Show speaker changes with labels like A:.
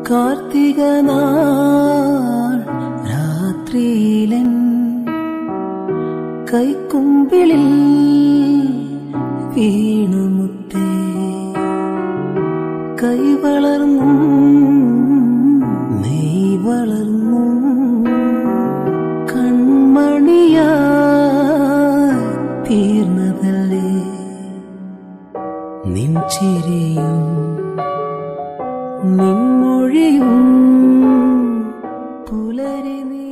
A: കാർത്തിക നാൾ രാത്രിയിലൻ കൈക്കുമ്പിളിൽ വീണുമുത്തേ കൈ വളർന്നു നെയ് വളർന്നു കൺമണിയാ തീർന്നതല്ലേ നിൻ ചിരിയും നിൻമൊഴിയും പുലരി നീ